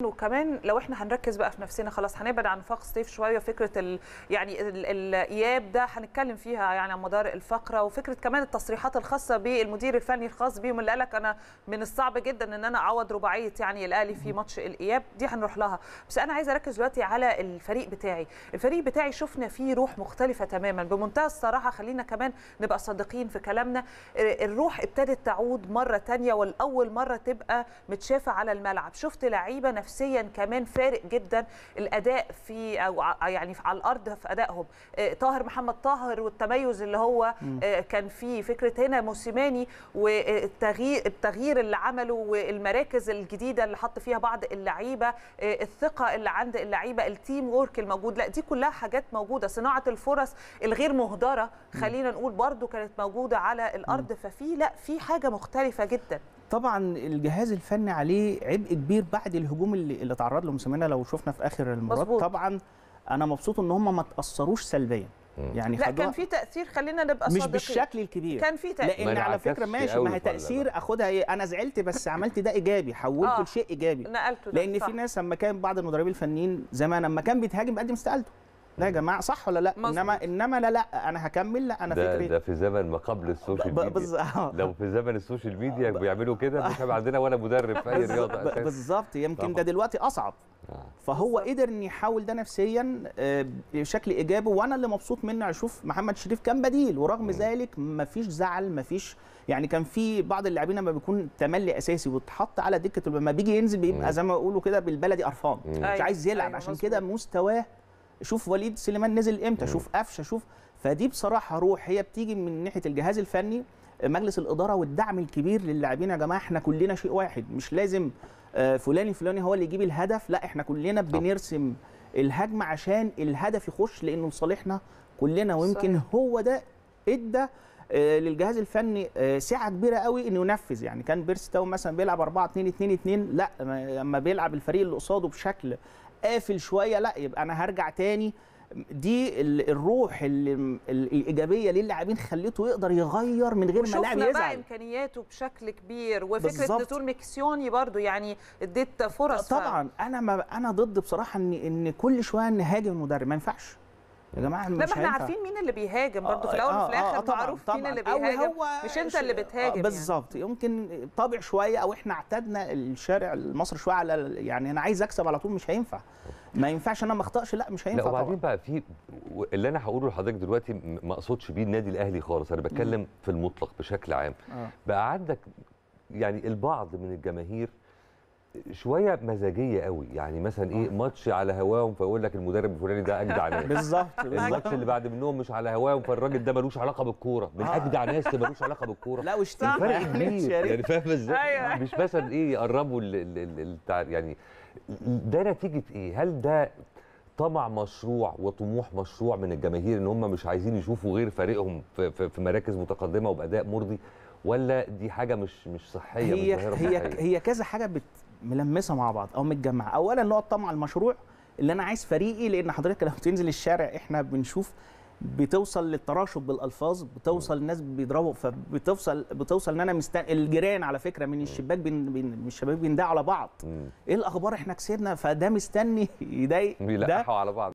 وكمان لو احنا هنركز بقى في نفسنا خلاص هنبعد عن نفاق سطيف شويه فكره ال يعني ال- الاياب ده هنتكلم فيها يعني على مدار الفقره وفكره كمان التصريحات الخاصه بالمدير الفني الخاص بيهم اللي قالك انا من الصعب جدا ان انا اعوض رباعيه يعني الاهلي في ماتش الاياب دي هنروح لها بس انا عايزه اركز دلوقتي على الفريق بتاعي الفريق بتاعي شفنا فيه روح مختلفه تماما بمنتهى الصراحه خلينا كمان نبقى صادقين في كلامنا الروح ابتدت تعود مره تانية والاول مره تبقى متشافه على الملعب شفت لعيبه نفسيا كمان فارق جدا الاداء في او ع- يعني على الارض في ادائهم آه، طاهر محمد طاهر والتميز اللي هو آه، كان فيه فكره هنا موسيماني والتغيير التغيير اللي عمله والمراكز الجديده اللي حط فيها بعض اللعيبه آه، الثقه اللي عند اللعيبه التيم وورك الموجود لا دي كلها حاجات موجوده صناعه الفرص الغير مهدره خلينا نقول برضو كانت موجوده على الارض ففي لا في حاجه مختلفه جدا طبعا الجهاز الفني عليه عبء كبير بعد الهجوم اللي, اللي تعرض له موسيماني لو شفنا في اخر المباراه مظبوط. طبعا انا مبسوط ان هم ما تاثروش سلبيا يعني لا خدوها كان في تاثير خلينا نبقى مش صادقين بالشكل الكبير كان في تاثير لان ما على فكره انعكسش ماشي قوي ما هي ولا تاثير لا؟ اخدها ايه انا زعلت بس عملت ده ايجابي حولته آه. لشيء ايجابي نقلته ده، لان صح. في ناس لما كان بعض المدربين الفنيين زمان لما كان بيتهاجم بيقدم استقالته لا يا جماعه صح ولا لا مظبوط. انما انما لا لا انا هكمل لا انا ده فكري ده في زمن ما قبل السوشيال ب- ميديا بز- آه. لو في زمن السوشيال ميديا بيعملوا كده مش هيبقى عندنا ولا مدرب في اي رياضه ب- أساساً. بالظبط يمكن طبعاً. ده دلوقتي اصعب آه. فهو بالظبط. قدر ان يحول ده نفسيا آه، بشكل ايجابي وانا اللي مبسوط منه اشوف محمد شريف كان بديل ورغم ذلك مفيش زعل مفيش يعني كان في بعض اللاعبين لما بيكون تملي اساسي واتحط على دكه لما بيجي ينزل مم. بيبقى زي ما بيقولوا كده بالبلدي قرفان مم. مش أيوة، عايز يلعب أيوة، عشان مظبوط. كده مستواه شوف وليد سليمان نزل امتى شوف قفشه شوف فدي بصراحه روح هي بتيجي من ناحيه الجهاز الفني مجلس الاداره والدعم الكبير للاعبين يا جماعه احنا كلنا شيء واحد مش لازم آه، فلان فلاني هو اللي يجيب الهدف لا احنا كلنا بنرسم الهجمه عشان الهدف يخش لانه لصالحنا كلنا ويمكن صحيح. هو ده ادى آه، للجهاز الفني آه، سعه كبيره قوي انه ينفذ يعني كان بيرسي تاو مثلا بيلعب 4 2 2 2 لا ما- لما بيلعب الفريق اللي قصاده بشكل قافل شويه لا يبقى انا هرجع تاني دي ال- الروح ال- ال- الايجابيه للاعبين خليته يقدر يغير من غير ما اللاعب وشفنا بقى يزعل امكانياته بشكل كبير وفكره بالظبط. نتول ميكسيوني برضو يعني اديت فرص ف- طبعا انا ما انا ضد بصراحه ان ان كل شويه نهاجم المدرب ما ينفعش يا جماعه لا ما مش احنا هينفع. عارفين مين اللي بيهاجم برضو في آه، الاول آه، وفي الاخر آه، طبعاً، معروف مين طبعاً. اللي أو بيهاجم هو مش انت ش- اللي بتهاجم يعني. بالظبط يمكن طابع شويه او احنا اعتدنا الشارع المصري شويه على ال- يعني انا عايز اكسب على طول مش هينفع ما ينفعش انا ما اخطاش لا مش هينفع لا وبعدين طبعا بقى في اللي انا هقوله لحضرتك دلوقتي م- ما اقصدش بيه النادي الاهلي خالص انا بتكلم في المطلق بشكل عام آه. بقى عندك يعني البعض من الجماهير شويه مزاجيه قوي يعني مثلا ايه ماتش على هواهم فيقول لك المدرب الفلاني ده اجدع ناس بالظبط الماتش اللي بعد منهم مش على هواهم فالراجل ده ملوش علاقه بالكوره من آه. اجدع ناس اللي ملوش علاقه بالكوره لا واشتيم فرق كبير يعني فاهم ازاي؟ أيوة. مش مثلا ايه يقربوا ال- ال- ال- التع- يعني ده نتيجه ايه؟ هل ده طمع مشروع وطموح مشروع من الجماهير ان هم مش عايزين يشوفوا غير فريقهم في, في, في مراكز متقدمه وباداء مرضي ولا دي حاجه مش مش صحيه هي مش ظاهره هي صحيه؟ هي كذا حاجه بت ملمسه مع بعض او متجمعه اولا اللي هو الطمع المشروع اللي انا عايز فريقي لان حضرتك لو تنزل الشارع احنا بنشوف بتوصل للتراشق بالالفاظ بتوصل الناس بيضربوا فبتوصل بتوصل ان انا مستن... الجيران على فكره من الشباك بين... بين... من الشباب بيندعوا على بعض مم. ايه الاخبار احنا كسبنا فده مستني يضايق ده بيلقحوا على بعض